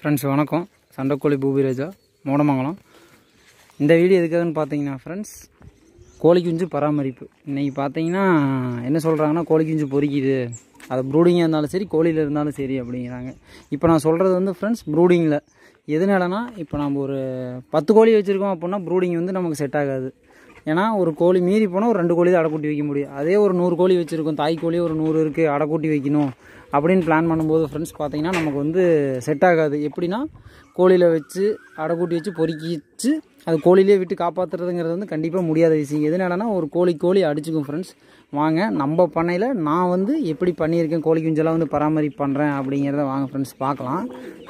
friends வணக்கம் சண்டைக்கோழி பூபிராஜா மோடமங்கலம் இந்த video எதுக்காகன்னு பார்த்தீங்கன்னா ஃப்ரெண்ட்ஸ் கோழி குஞ்சு பராமரிப்பு இன்றைக்கி பார்த்தீங்கன்னா என்ன சொல்கிறாங்கன்னா கோழி குஞ்சு பொறிக்குது அது ப்ரூடிங்காக இருந்தாலும் சரி கோழியில் இருந்தாலும் சரி அப்படிங்கிறாங்க இப்போ நான் சொல்கிறது வந்து ஃப்ரெண்ட்ஸ் ப்ரூடிங்கில் எதனாலனா இப்போ நம்ம ஒரு பத்து கோழி வச்சுருக்கோம் அப்படின்னா ப்ரூடிங் வந்து நமக்கு செட் ஆகாது ஏன்னா ஒரு கோழி மீறி போனால் ஒரு ரெண்டு கோழி தான் அடைக்கூட்டி வைக்க முடியும் அதே ஒரு நூறு கோழி வச்சுருக்கோம் தாய் கோழி ஒரு நூறு இருக்குது அடைக்கூட்டி வைக்கணும் அப்படின்னு பிளான் பண்ணும்போது ஃப்ரெண்ட்ஸ் பார்த்தீங்கன்னா நமக்கு வந்து செட் ஆகாது எப்படின்னா கோழியில் வச்சு அடைக்கூட்டி வச்சு பொறுக்கிச்சு அது கோழிலே விட்டு காப்பாற்றுறதுங்கிறது வந்து கண்டிப்பாக முடியாத விஷயம் எதனாலனா ஒரு கோழி கோழி அடிச்சுக்கும் ஃப்ரெண்ட்ஸ் வாங்க நம்ம பண்ணையில் நான் வந்து எப்படி பண்ணியிருக்கேன் கோழி குஞ்செல்லாம் வந்து பராமரிப்பு பண்ணுறேன் அப்படிங்கிறத வாங்க ஃப்ரெண்ட்ஸ் பார்க்கலாம்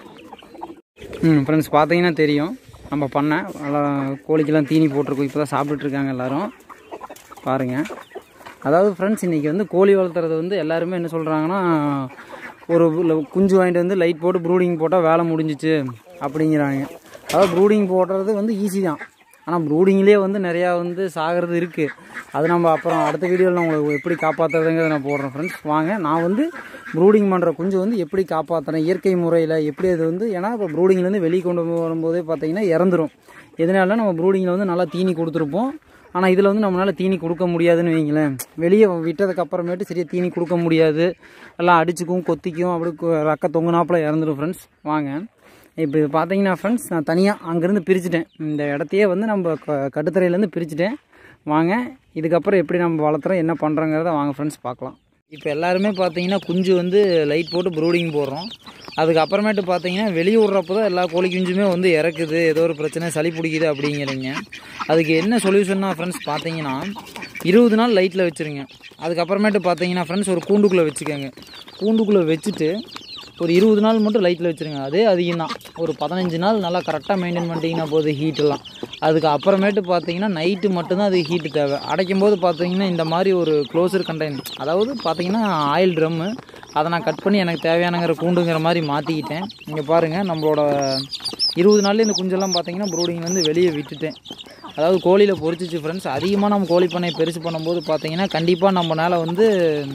ம் ஃப்ரெண்ட்ஸ் பார்த்தீங்கன்னா தெரியும் நம்ம பண்ண நல்லா கோழிக்கெல்லாம் தீனி போட்டிருக்கோம் இப்போ தான் சாப்பிட்டுட்ருக்காங்க எல்லோரும் பாருங்கள் அதாவது ஃப்ரெண்ட்ஸ் இன்றைக்கி வந்து கோழி வளர்த்துறது வந்து எல்லாருமே என்ன சொல்கிறாங்கன்னா ஒரு ல- குஞ்சு வாங்கிட்டு வந்து லைட் போட்டு ப்ரூடிங் போட்டால் வேலை முடிஞ்சிச்சு அப்படிங்கிறாங்க அதாவது ப்ரூடிங் போடுறது வந்து ஈஸி தான் ஆனால் ப்ரூடிங்லேயே வந்து நிறையா வந்து சாகிறது இருக்குது அது நம்ம அப்புறம் அடுத்த வீடியோவில் நான் உங்களுக்கு எப்படி காப்பாற்றுறதுங்கிறத நான் போடுறேன் ஃப்ரெண்ட்ஸ் வாங்க நான் வந்து ப்ரூடிங் பண்ணுற குஞ்சு வந்து எப்படி காப்பாற்றுறேன் இயற்கை முறையில் எப்படி அது வந்து ஏன்னா இப்போ ப்ரூடிங்லேருந்து வெளியே கொண்டு வரும்போதே பார்த்தீங்கன்னா இறந்துரும் எதனால நம்ம ப்ரூடிங்கில் வந்து நல்லா தீனி கொடுத்துருப்போம் ஆனால் இதில் வந்து நம்மளால் தீனி கொடுக்க முடியாதுன்னு வைங்களேன் வெளியே விட்டதுக்கு அப்புறமேட்டு சரியாக தீனி கொடுக்க முடியாது எல்லாம் அடிச்சுக்கும் கொத்திக்கும் அப்படி கு- ரக்க தொங்குனாப்பில் இறந்துடும் ஃப்ரெண்ட்ஸ் வாங்க இப்போ இது பார்த்தீங்கன்னா ஃப்ரெண்ட்ஸ் நான் தனியாக அங்கேருந்து பிரிச்சுட்டேன் இந்த இடத்தையே வந்து நம்ம க கட்டுத்தரையிலேருந்து பிரிச்சுட்டேன் வாங்க இதுக்கப்புறம் எப்படி நம்ம வளர்த்துறோம் என்ன பண்ணுறோங்கிறத வாங்க ஃப்ரெண்ட்ஸ் பார்க்கலாம் இப்போ எல்லாருமே பார்த்தீங்கன்னா குஞ்சு வந்து லைட் போட்டு ப்ரூடிங் போடுறோம் அதுக்கப்புறமேட்டு பார்த்தீங்கன்னா வெளியே விட்றப்போ தான் எல்லா கோழி குஞ்சுமே வந்து இறக்குது ஏதோ ஒரு பிரச்சனை சளி பிடிக்குது அப்படிங்கிறீங்க அதுக்கு என்ன சொல்யூஷன்னா ஃப்ரெண்ட்ஸ் பார்த்தீங்கன்னா இருபது நாள் லைட்டில் வச்சுருங்க அதுக்கப்புறமேட்டு பார்த்தீங்கன்னா ஃப்ரெண்ட்ஸ் ஒரு கூண்டுக்குள்ளே வச்சுக்கோங்க கூண்டுக்குள்ளே வச்சுட்டு ஒரு இருபது நாள் மட்டும் லைட்டில் வச்சுருங்க அதே அதிகம் தான் ஒரு பதினஞ்சு நாள் நல்லா கரெக்டாக மெயின்டைன் பண்ணிட்டீங்கன்னா போது ஹீட்டெல்லாம் அதுக்கு அப்புறமேட்டு பார்த்தீங்கன்னா நைட்டு மட்டும்தான் அது ஹீட்டு தேவை அடைக்கும் போது பார்த்தீங்கன்னா இந்த மாதிரி ஒரு க்ளோசர் கண்டெய்னர் அதாவது பார்த்தீங்கன்னா ஆயில் ட்ரம்மு அதை நான் கட் பண்ணி எனக்கு தேவையானங்கிற கூண்டுங்கிற மாதிரி மாற்றிக்கிட்டேன் இங்கே பாருங்கள் நம்மளோட இருபது நாள்ல இந்த குஞ்செல்லாம் பார்த்தீங்கன்னா ப்ரூடிங்லேருந்து வெளியே விட்டுட்டேன் அதாவது கோழியில் பொரிச்சிச்சு ஃப்ரெண்ட்ஸ் அதிகமாக நம்ம கோழி பண்ணை பெருசு பண்ணும்போது பார்த்தீங்கன்னா கண்டிப்பாக நம்மளால் வந்து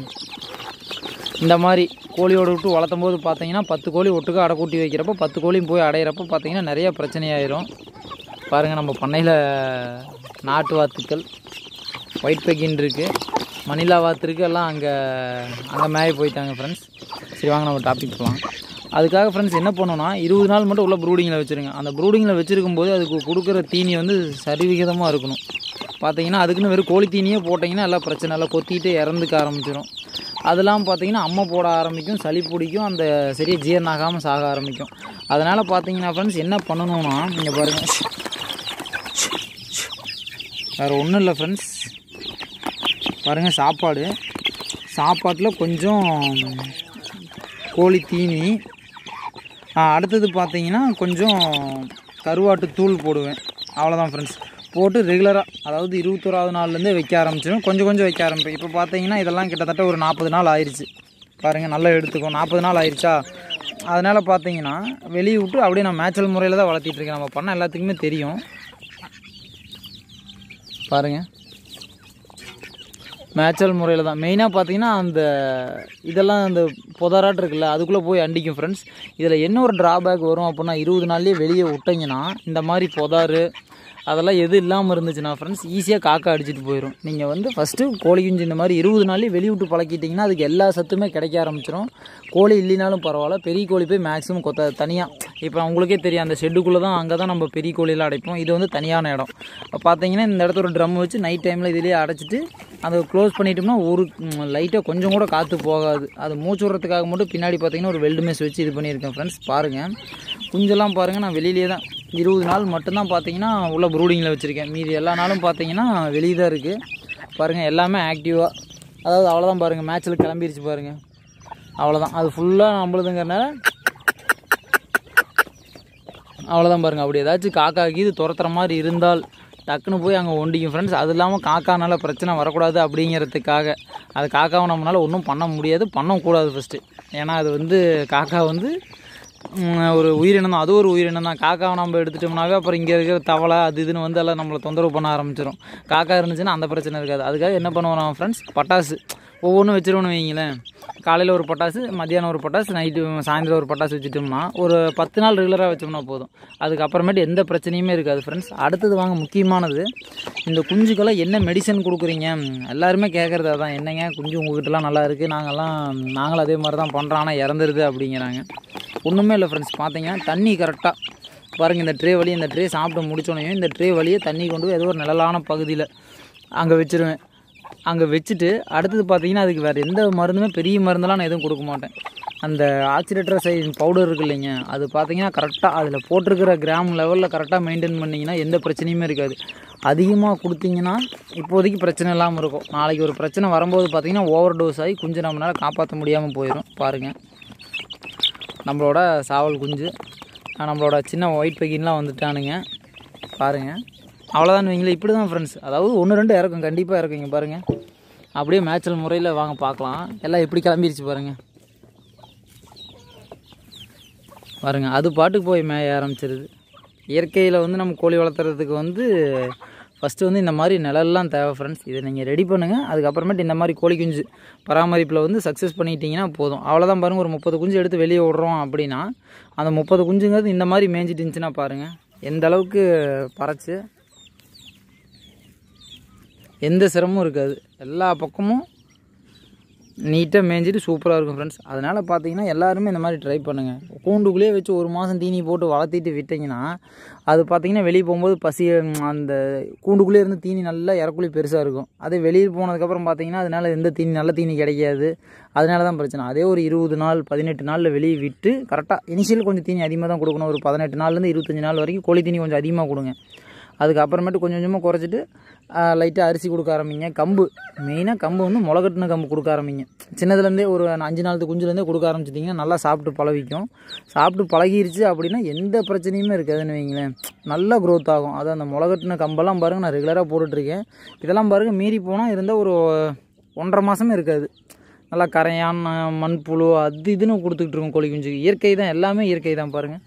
இந்த மாதிரி கோழியோட விட்டு வளர்த்தும் போது பார்த்தீங்கன்னா பத்து கோழி ஒட்டுக்கா அடை கூட்டி வைக்கிறப்போ பத்து கோழியும் போய் அடையிறப்போ பார்த்தீங்கன்னா நிறைய பிரச்சனையாயிரும் பாருங்கள் நம்ம பண்ணையில் நாட்டு வாத்துக்கள் ஒயிட் பெக்கின் இருக்குது மணிலா வாத்து இருக்குது எல்லாம் அங்கே அங்கே மேய போயிட்டாங்க ஃப்ரெண்ட்ஸ் சரி வாங்க நம்ம டாபிக் போகலாம் அதுக்காக ஃப்ரெண்ட்ஸ் என்ன பண்ணோன்னா இருபது நாள் மட்டும் உள்ள ப்ரூடிங்கில் வச்சுருங்க அந்த ப்ரூடிங்கில் வச்சுருக்கும் போது அதுக்கு கொடுக்குற தீனி வந்து சரிவிகிதமாக இருக்கணும் பார்த்தீங்கன்னா அதுக்குன்னு வெறும் கோழி தீனியே போட்டிங்கன்னா எல்லாம் பிரச்சனை எல்லாம் கொத்திட்டு இறந்துக்க ஆரம்பிச்சிடும் அதெல்லாம் பார்த்தீங்கன்னா அம்மை போட ஆரம்பிக்கும் சளி பிடிக்கும் அந்த சரியாக ஜீரணம் ஆகாமல் சாக ஆரம்பிக்கும் அதனால் பார்த்தீங்கன்னா ஃப்ரெண்ட்ஸ் என்ன பண்ணணும்னா நீங்கள் பாருங்கள் வேறு ஒன்றும் இல்லை ஃப்ரெண்ட்ஸ் பாருங்கள் சாப்பாடு சாப்பாட்டில் கொஞ்சம் கோழி தீனி ஆ, அடுத்தது பார்த்தீங்கன்னா கொஞ்சம் கருவாட்டு தூள் போடுவேன் அவ்வளோதான் ஃப்ரெண்ட்ஸ் போட்டு ரெகுலராக அதாவது இருபத்தோராவது நாள்லேருந்தே வைக்க ஆரம்பிச்சிடும் கொஞ்சம் கொஞ்சம் வைக்க ஆரம்பிப்பேன் இப்போ பார்த்தீங்கன்னா இதெல்லாம் கிட்டத்தட்ட ஒரு நாற்பது நாள் ஆயிடுச்சு பாருங்கள் நல்லா எடுத்துக்கோ நாற்பது நாள் ஆயிடுச்சா அதனால் பார்த்தீங்கன்னா வெளியே விட்டு அப்படியே நான் மேய்ச்சல் முறையில் தான் வளர்த்திட்டு இருக்கேன் நம்ம பண்ண எல்லாத்துக்குமே தெரியும் பாருங்கள் மேய்ச்சல் முறையில் தான் மெயினாக பார்த்தீங்கன்னா அந்த இதெல்லாம் அந்த புதராட்டு இருக்குல்ல அதுக்குள்ளே போய் அண்டிக்கும் ஃப்ரெண்ட்ஸ் இதில் என்ன ஒரு ட்ராபேக் வரும் அப்படின்னா இருபது நாள்லேயே வெளியே விட்டிங்கன்னா இந்த மாதிரி புதாரு அதெல்லாம் எது இல்லாமல் இருந்துச்சுன்னா ஃப்ரெண்ட்ஸ் ஈஸியாக காக்கா அடிச்சிட்டு போயிடும் நீங்கள் வந்து ஃபஸ்ட்டு கோழி குஞ்சு இந்த மாதிரி இருபது நாள்லேயே வெளியே விட்டு பழக்கிட்டிங்கன்னா அதுக்கு எல்லா சத்துமே கிடைக்க ஆரம்பிச்சிடும் கோழி இல்லைனாலும் பரவாயில்ல பெரிய கோழி போய் மேக்ஸிமம் கொத்த தனியாக இப்போ உங்களுக்கே தெரியும் அந்த ஷெட்டுக்குள்ளே தான் அங்கே தான் நம்ம பெரிய கோழியெல்லாம் அடைப்போம் இது வந்து தனியான இடம் அப்போ பார்த்தீங்கன்னா இந்த இடத்துல ஒரு ட்ரம் வச்சு நைட் டைமில் இதுலேயே அடைச்சிட்டு அதை க்ளோஸ் பண்ணிட்டோம்னா ஒரு லைட்டாக கொஞ்சம் கூட காற்று போகாது அது மூச்சு விட்றதுக்காக மட்டும் பின்னாடி பார்த்தீங்கன்னா ஒரு வெல்டு மேஸ் வச்சு இது பண்ணியிருக்கேன் ஃப்ரெண்ட்ஸ் பாருங்கள் குஞ்செல்லாம் பாருங்கள் நான் வெளியிலே தான் இருபது நாள் மட்டும்தான் பார்த்தீங்கன்னா உள்ள ப்ரூடிங்கில் வச்சுருக்கேன் மீதி எல்லா நாளும் பார்த்தீங்கன்னா வெளியே தான் இருக்குது பாருங்கள் எல்லாமே ஆக்டிவாக அதாவது அவ்வளோதான் பாருங்கள் மேட்ச்சில் கிளம்பிருச்சு பாருங்கள் அவ்வளோதான் அது ஃபுல்லாக நம்மளுதுங்கிறனால அவ்வளோதான் பாருங்கள் அப்படி ஏதாச்சும் காக்கா கீது துரத்துற மாதிரி இருந்தால் டக்குன்னு போய் அங்கே ஒண்டிக்கும் ஃப்ரெண்ட்ஸ் அது இல்லாமல் காக்கானால பிரச்சனை வரக்கூடாது அப்படிங்கிறதுக்காக அது காக்காவை நம்மளால் ஒன்றும் பண்ண முடியாது பண்ணக்கூடாது ஃபஸ்ட்டு ஏன்னா அது வந்து காக்கா வந்து ம், ஒரு உயிரினம் தான் அது ஒரு உயிரினம் தான் காக்காவை நம்ம எடுத்துட்டோம்னாவே அப்புறம் இங்கே இருக்கிற தவளை அது இதுன்னு வந்து எல்லாம் நம்மளை தொந்தரவு பண்ண ஆரம்பிச்சிடும் காக்கா இருந்துச்சுன்னா அந்த பிரச்சனை இருக்காது அதுக்காக என்ன பண்ணுவோம் ஃப்ரெண்ட்ஸ் பட்டாசு ஒவ்வொன்றும் வச்சிருவோன்னு வைங்களேன் காலையில் ஒரு பட்டாசு மத்தியானம் ஒரு பட்டாசு நைட்டு சாயந்தரம் ஒரு பட்டாசு வச்சுட்டோம்னா ஒரு பத்து நாள் ரெகுலராக வச்சோம்னா போதும் அதுக்கப்புறமேட்டு எந்த பிரச்சனையுமே இருக்காது ஃப்ரெண்ட்ஸ் அடுத்தது வாங்க முக்கியமானது இந்த குஞ்சுக்கெல்லாம் என்ன மெடிசன் கொடுக்குறீங்க எல்லாருமே கேட்குறது அதான் என்னங்க குஞ்சு உங்ககிட்டலாம் நல்லா இருக்குது நாங்கள்லாம் நாங்களும் அதே மாதிரி தான் பண்ணுறோம் ஆனால் இறந்துருது அப்படிங்கிறாங்க ஒன்றுமே இல்லை ஃப்ரெண்ட்ஸ் பார்த்தீங்கன்னா தண்ணி கரெக்டாக பாருங்கள் இந்த ட்ரே வழியே இந்த ட்ரே சாப்பிட்டு முடிச்சோடனே இந்த ட்ரே வழியே தண்ணி கொண்டு போய் ஏதோ ஒரு நிழலான பகுதியில் அங்கே வச்சிருவேன் அங்கே வச்சுட்டு அடுத்தது பார்த்தீங்கன்னா அதுக்கு வேறு எந்த மருந்துமே பெரிய மருந்தெல்லாம் நான் எதுவும் கொடுக்க மாட்டேன் அந்த ஆக்சிடேட்டர் சைன் பவுடர் இருக்கு இல்லைங்க அது பார்த்தீங்கன்னா கரெக்டாக அதில் போட்டிருக்கிற கிராம் லெவலில் கரெக்டாக மெயின்டைன் பண்ணிங்கன்னா எந்த பிரச்சனையுமே இருக்காது அதிகமாக கொடுத்தீங்கன்னா இப்போதைக்கு பிரச்சனை இல்லாமல் இருக்கும் நாளைக்கு ஒரு பிரச்சனை வரும்போது பார்த்தீங்கன்னா ஓவர் டோஸ் ஆகி குஞ்சு நம்மளால காப்பாற்ற முடியாமல் போயிடும் பாருங்கள் நம்மளோட சாவல் குஞ்சு அஹ் நம்மளோட சின்ன ஒயிட் பெக்கின்லாம் வந்துட்டானுங்க பாருங்கள் அவ்வளோதான் வைங்களேன் இப்படி தான் ஃப்ரெண்ட்ஸ் அதாவது ஒன்று ரெண்டு இறக்கும் கண்டிப்பாக இறக்குங்க பாருங்கள் அப்படியே மேட்சல் முறையில் வாங்க பார்க்கலாம் எல்லாம் எப்படி கிளம்பிருச்சு பாருங்கள் பாருங்கள் அது பாட்டுக்கு போய் மேய ஆரம்பிச்சிருது இயற்கையில் வந்து நம்ம கோழி வளர்த்துறதுக்கு வந்து ஃபஸ்ட்டு வந்து இந்த மாதிரி நிழல்லாம் தேவை ஃப்ரெண்ட்ஸ் இதை நீங்கள் ரெடி பண்ணுங்கள் அதுக்கப்புறமேட்டு இந்த மாதிரி கோழி குஞ்சு பராமரிப்பில் வந்து சக்ஸஸ் பண்ணிட்டீங்கன்னா போதும் அவ்வளோதான் பாருங்கள் ஒரு முப்பது குஞ்சு எடுத்து வெளியே விட்றோம் அப்படின்னா அந்த முப்பது குஞ்சுங்கிறது இந்த மாதிரி மேய்ஞ்சிட்டு இருந்துச்சுன்னா பாருங்கள் எந்த அளவுக்கு பறச்சு எந்த சிரமமும் இருக்காது எல்லா பக்கமும் நீட்டாக மேய்ஞ்சிட்டு சூப்பராக இருக்கும் ஃப்ரெண்ட்ஸ் அதனால் பார்த்தீங்கன்னா எல்லாருமே இந்த மாதிரி ட்ரை பண்ணுங்கள் கூண்டுக்குள்ளேயே வச்சு ஒரு மாதம் தீனி போட்டு வளர்த்திட்டு விட்டிங்கன்னா அது பார்த்தீங்கன்னா வெளியே போகும்போது பசி ம், அந்த கூண்டுக்குள்ளே இருந்து தீனி நல்லா இறக்குழி பெருசாக இருக்கும் அதே வெளியே போனதுக்கப்புறம் பார்த்தீங்கன்னா அதனால எந்த தீனி நல்ல தீனி கிடைக்காது அதனால தான் பிரச்சனை அதே ஒரு இருபது நாள் பதினெட்டு நாளில் வெளியே விட்டு கரெக்டாக இனிஷியல் கொஞ்சம் தீனி அதிகமாக தான் கொடுக்கணும் ஒரு பதினெட்டு நாள்லேருந்து இருபத்தஞ்சி நாள் வரைக்கும் கோழி தீனி கொஞ்சம் அதிகமாக கொடுங்க அதுக்கப்புறமேட்டு கொஞ்சம் கொஞ்சமாக குறைச்சிட்டு லைட்டாக அரிசி கொடுக்க ஆரம்பிங்க கம்பு மெயினாக கம்பு வந்து முளைகட்டின கம்பு கொடுக்க ஆரம்பிங்க சின்னதுலேருந்தே ஒரு அஞ்சு நாலு குஞ்சுலேருந்தே கொடுக்க ஆரம்பிச்சிட்டிங்கன்னா நல்லா சாப்பிட்டு பழகிக்கும் சாப்பிட்டு பழகிருச்சு அப்படின்னா எந்த பிரச்சனையுமே இருக்காதுன்னு வைங்களேன் நல்லா க்ரோத் ஆகும் அது அந்த முளைகட்டின கம்பெல்லாம் பாருங்கள் நான் ரெகுலராக போட்டுட்ருக்கேன் இதெல்லாம் பாருங்கள் மீறி போனால் இருந்தால் ஒரு ஒன்றரை மாதமே இருக்காது நல்லா கரையான் மண்புழு அது இதுன்னு கொடுத்துக்கிட்டு இருக்கோம் கோழி குஞ்சுக்கு இயற்கை தான் எல்லாமே இயற்கை தான் பாருங்கள்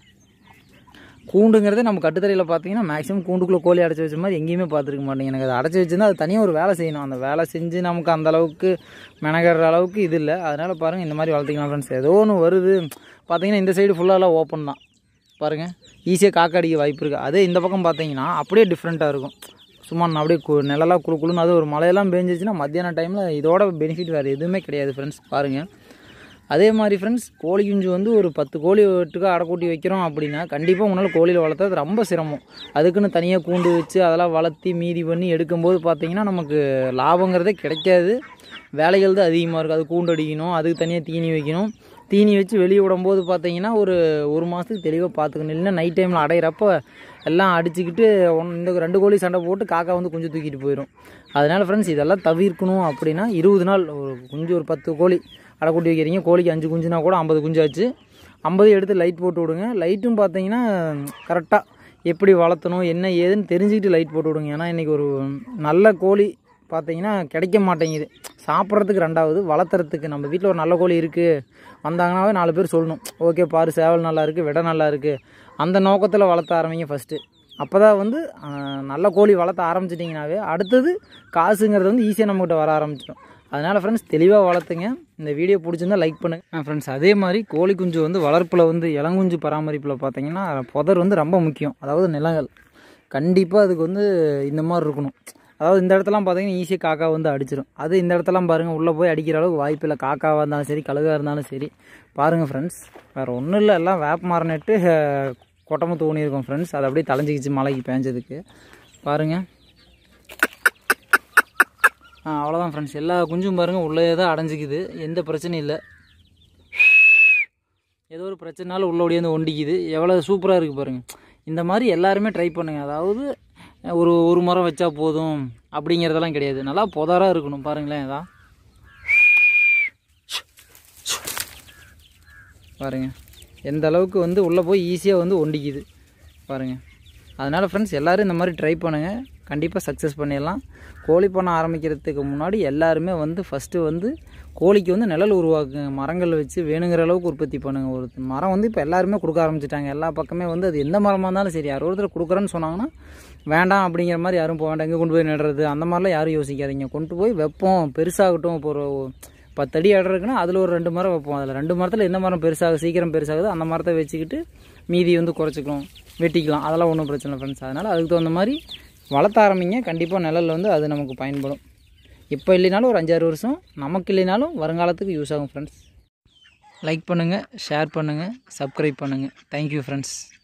கூண்டுங்கிறதே நம்ம கட்டுத்தரையில் பார்த்தீங்கன்னா மேக்ஸிமம் கூண்டுக்குள்ளே கோழி அடைச்சி வச்ச மாதிரி எங்கேயுமே பார்த்துருக்க மாட்டேங்க எனக்கு அதை அடைச்சி வச்சிருந்தா அது தனியாக ஒரு வேலை செய்யணும் அந்த வேலை செஞ்சு நமக்கு அந்த அளவுக்கு மெனகடுற அளவுக்கு இது இல்லை அதனால் பாருங்கள் இந்த மாதிரி வளர்த்திக்கலாம் ஃப்ரெண்ட்ஸ் ஏதோ ஒன்று வருது பார்த்தீங்கன்னா இந்த சைடு ஃபுல்லாலாம் ஓப்பன் தான் பாருங்கள் ஈஸியாக காக்கா அடிக்க வாய்ப்பு இருக்குது அதே இந்த பக்கம் பார்த்தீங்கன்னா அப்படியே டிஃப்ரெண்ட்டாக இருக்கும் சும்மா நான் அப்படியே கு நிழலாக குழு குழுன்னு அது ஒரு மழையெல்லாம் பேஞ்சிச்சுன்னா மத்தியான டைமில் இதோட பெனிஃபிட் வேறு எதுவுமே கிடையாது ஃப்ரெண்ட்ஸ் பாருங்கள் அதே மாதிரி ஃப்ரெண்ட்ஸ் கோழி குஞ்சு வந்து ஒரு பத்து கோழி வெட்டுக்கு அடைக்கூட்டி வைக்கிறோம் அப்படின்னா கண்டிப்பாக உங்களால் கோழியில் வளர்த்தது ரொம்ப சிரமம் அதுக்குன்னு தனியாக கூண்டு வச்சு அதெல்லாம் வளர்த்தி மீதி பண்ணி எடுக்கும்போது பார்த்தீங்கன்னா நமக்கு லாபங்கிறதே கிடைக்காது வேலைகள் தான் அதிகமாக இருக்குது அது கூண்டு அடிக்கணும் அதுக்கு தனியாக தீனி வைக்கணும் தீனி வச்சு வெளியே விடும்போது பார்த்தீங்கன்னா ஒரு ஒரு மாதத்துக்கு தெளிவாக பார்த்துக்கணும் இல்லைன்னா நைட் டைமில் அடையிறப்ப எல்லாம் அடிச்சுக்கிட்டு ஒன் இந்த ரெண்டு கோழி சண்டை போட்டு காக்கா வந்து குஞ்சு தூக்கிட்டு போயிடும் அதனால் ஃப்ரெண்ட்ஸ் இதெல்லாம் தவிர்க்கணும் அப்படின்னா இருபது நாள் ஒரு குஞ்சு ஒரு பத்து கோழி அடைக்குட்டி வைக்கிறீங்க கோழிக்கு அஞ்சு குஞ்சுனா கூட ஐம்பது குஞ்சு ஆச்சு ஐம்பது எடுத்து லைட் போட்டு விடுங்க லைட்டும் பார்த்தீங்கன்னா கரெக்டாக எப்படி வளர்த்தணும் என்ன ஏதுன்னு தெரிஞ்சுக்கிட்டு லைட் போட்டு விடுங்க ஏன்னா இன்றைக்கி ஒரு நல்ல கோழி பார்த்தீங்கன்னா கிடைக்க மாட்டேங்குது சாப்பிட்றதுக்கு ரெண்டாவது வளர்த்துறதுக்கு நம்ம வீட்டில் ஒரு நல்ல கோழி இருக்குது வந்தாங்கன்னாவே நாலு பேர் சொல்லணும் ஓகே பாரு சேவல் நல்லா இருக்குது விடை நல்லா இருக்குது அந்த நோக்கத்தில் வளர்த்த ஆரம்பிங்க ஃபஸ்ட்டு அப்போ தான் வந்து ஆஹ், நல்ல கோழி வளர்த்த ஆரம்பிச்சிட்டிங்கனாவே அடுத்தது காசுங்கிறது வந்து ஈஸியாக நம்மகிட்ட வர ஆரம்பிச்சிடும் அதனால் ஃப்ரெண்ட்ஸ் தெளிவாக வளர்த்துங்க இந்த வீடியோ பிடிச்சிருந்தா லைக் பண்ணுங்கள் ஃப்ரெண்ட்ஸ் அதே மாதிரி கோழி குஞ்சு வந்து வளர்ப்பில் வந்து இளங்குஞ்சு பராமரிப்பில் பார்த்தீங்கன்னா புதர் வந்து ரொம்ப முக்கியம் அதாவது நிலங்கள் கண்டிப்பாக அதுக்கு வந்து இந்த மாதிரி இருக்கணும் அதாவது இந்த இடத்துலாம் பார்த்தீங்கன்னா ஈஸியாக காக்கா வந்து அடிச்சிடும் அது இந்த இடத்தெல்லாம் பாருங்கள் உள்ளே போய் அடிக்கிற அளவுக்கு வாய்ப்பு இல்லை காக்காவாக இருந்தாலும் சரி கழுகாக இருந்தாலும் சரி பாருங்கள் ஃப்ரெண்ட்ஸ் வேறு ஒன்றும் இல்லை எல்லாம் வேப்ப மரம் நட்டு அஹ், கொட்டமுத்து ஊனியிருக்கோம் ஃப்ரெண்ட்ஸ் அது அப்படியே தலைஞ்சிக்கிச்சு மழைக்கு பேஞ்சதுக்கு பாருங்கள் ஆ அவ்வளோதான் ஃப்ரெண்ட்ஸ் எல்லா குஞ்சும் பாருங்கள் உள்ளே தான் அடைஞ்சிக்குது எந்த பிரச்சனையும் இல்லை ஏதோ ஒரு பிரச்சனைனால உள்ள ஓடியாந்து ஒண்டிக்குது எவ்வளோ சூப்பராக இருக்குது பாருங்கள் இந்த மாதிரி எல்லாருமே ட்ரை பண்ணுங்கள் அதாவது ஒரு ஒரு மரம் வச்சா போதும் அப்படிங்கிறதெல்லாம் கிடையாது நல்லா புதராக இருக்கணும் பாருங்களேன் இதா பாருங்க எந்த அளவுக்கு வந்து உள்ளே போய் ஈஸியாக வந்து ஒண்டிக்குது பாருங்கள் அதனால் ஃப்ரெண்ட்ஸ் எல்லோரும் இந்த மாதிரி ட்ரை பண்ணுங்கள் கண்டிப்பாக சக்ஸஸ் பண்ணிடலாம் கோழி பண்ண ஆரம்பிக்கிறதுக்கு முன்னாடி எல்லாருமே வந்து ஃபஸ்ட்டு வந்து கோழிக்கு வந்து நிழல் உருவாக்குங்க மரங்கள் வச்சு வேணுங்கிற அளவுக்கு உற்பத்தி பண்ணுங்க ஒரு மரம் வந்து இப்போ எல்லாருமே கொடுக்க ஆரம்பிச்சிட்டாங்க எல்லா பக்கமே வந்து அது எந்த மரமாக இருந்தாலும் சரி யாரோ ஒருத்தர் கொடுக்குறேன்னு சொன்னாங்கன்னா வேண்டாம் அப்படிங்கிற மாதிரி யாரும் போக வேண்டாம் இங்கே கொண்டு போய் நடுறது அந்த மாதிரிலாம் யாரும் யோசிக்காதீங்க கொண்டு போய் வைப்போம் பெருசாகட்டும் இப்போ ஒரு பத்து அடி இடம் இருக்குன்னா அதில் ஒரு ரெண்டு மரம் வைப்போம் அதில் ரெண்டு மரத்தில் எந்த மரம் பெருசாக சீக்கிரம் பெருசாகுதோ அந்த மரத்தை வச்சுக்கிட்டு மீதி வந்து குறைச்சிக்கலாம் வெட்டிக்கலாம் அதெல்லாம் ஒன்றும் பிரச்சனை இல்லை ஃப்ரெண்ட்ஸ் அதனால் அதுக்கு தகுந்த மாதிரி வளர்த்த ஆரம்பிங்க கண்டிப்பாக நிழல்ல வந்து அது நமக்கு பயன்படும் இப்போ இல்லைனாலும் ஒரு அஞ்சாறு வருஷம் நமக்கு இல்லைனாலும் வருங்காலத்துக்கு யூஸ் ஆகும் ஃப்ரெண்ட்ஸ் லைக் பண்ணுங்கள் ஷேர் பண்ணுங்கள் சப்ஸ்கிரைப் பண்ணுங்கள் தேங்க்யூ ஃப்ரெண்ட்ஸ்